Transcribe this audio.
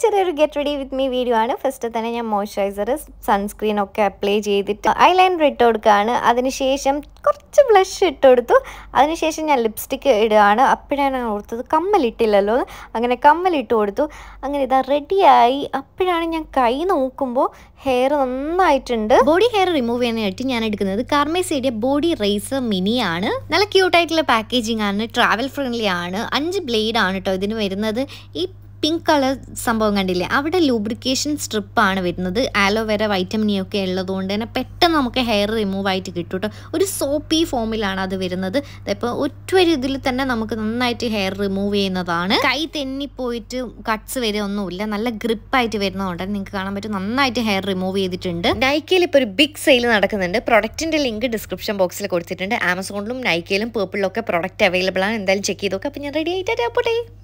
ചെറിയൊരു get ready with me video ആണ് first തന്നെ ഞാൻ മോയ്സ്ചറൈസർ സൺസ്ക്രീൻ ഒക്കെ അപ്ലൈ ചെയ്തിട്ട് ഐലൈനർ ഇട്ട് കൊടുക്കുകയാണ് അതിനുശേഷം കുറച്ച് ബ്ലഷ് ഇട്ട് കൊടുത്തു അതിനുശേഷം ഞാൻ ലിപ്സ്റ്റിക്ക് ഇടുകയാണ് അപ്പോഴാണ് ഞാൻ ഓർത്തത് കമ്മലിട്ടില്ലല്ലോ എന്ന്. അങ്ങനെ കമ്മലിട്ട് കൊടുത്തു അങ്ങനെ ഇതാ റെഡിയായി അപ്പോഴാണ് ഞാൻ കൈ നോക്കുമ്പോൾ ഹെയർ നന്നായിട്ടുണ്ട് ബോഡി ഹെയർ റിമൂവ് ചെയ്യാനായിട്ട് ഞാൻ എടുക്കുന്നത് കാർമേസേഡിയ ബോഡി റേസർ മിനി ആണ് നല്ല ക്യൂട്ടായിട്ടുള്ള പാക്കേജിംഗ് ആണ് ട്രാവൽ ഫ്രണ്ട്ലി ആണ് അഞ്ച് ബ്ലേഡ് ആണ് കേട്ടോ ഇതിന് വരുന്നത് ഈ പിങ്ക് കളർ സംഭവം കണ്ടില്ലേ അവിടെ ലൂബ്രിക്കേഷൻ സ്ട്രിപ്പാണ് വരുന്നത് ആലോവേര വൈറ്റമിൻ ഇ ഒക്കെ ഉള്ളതുകൊണ്ട് തന്നെ പെട്ടെന്ന് നമുക്ക് ഹെയർ റിമൂവ് ആയിട്ട് കിട്ടും കേട്ടോ ഒരു സോപ്പി ഫോമിലാണ് അത് വരുന്നത് ഇപ്പോൾ ഒറ്റ ഒരു ഇതിൽ തന്നെ നമുക്ക് നന്നായിട്ട് ഹെയർ റിമൂവ് ചെയ്യുന്നതാണ് കൈ തെന്നിപ്പോയിട്ട് കട്ട്സ് വരെ ഒന്നുമില്ല നല്ല ഗ്രിപ്പായിട്ട് വരുന്നതുകൊണ്ട് നിങ്ങൾക്ക് കാണാൻ പറ്റും നന്നായിട്ട് ഹെയർ റിമൂവ് ചെയ്തിട്ടുണ്ട് നൈക്കയിൽ ഇപ്പോൾ ഒരു ബിഗ് സെയിൽ നടക്കുന്നുണ്ട് പ്രൊഡക്റ്റിൻ്റെ ലിങ്ക് ഡിസ്ക്രിപ്ഷൻ ബോക്സിൽ കൊടുത്തിട്ടുണ്ട് ആമസോണിലും നൈക്കയിലും പേർപ്പിളിലും ഒക്കെ പ്രൊഡക്റ്റ് അവൈലബിൾ ആണ് എന്തായാലും ചെക്ക് ചെയ്ത് നോക്കാം അപ്പോൾ ഞാൻ റെഡി ആയിട്ട് പോട്ടെ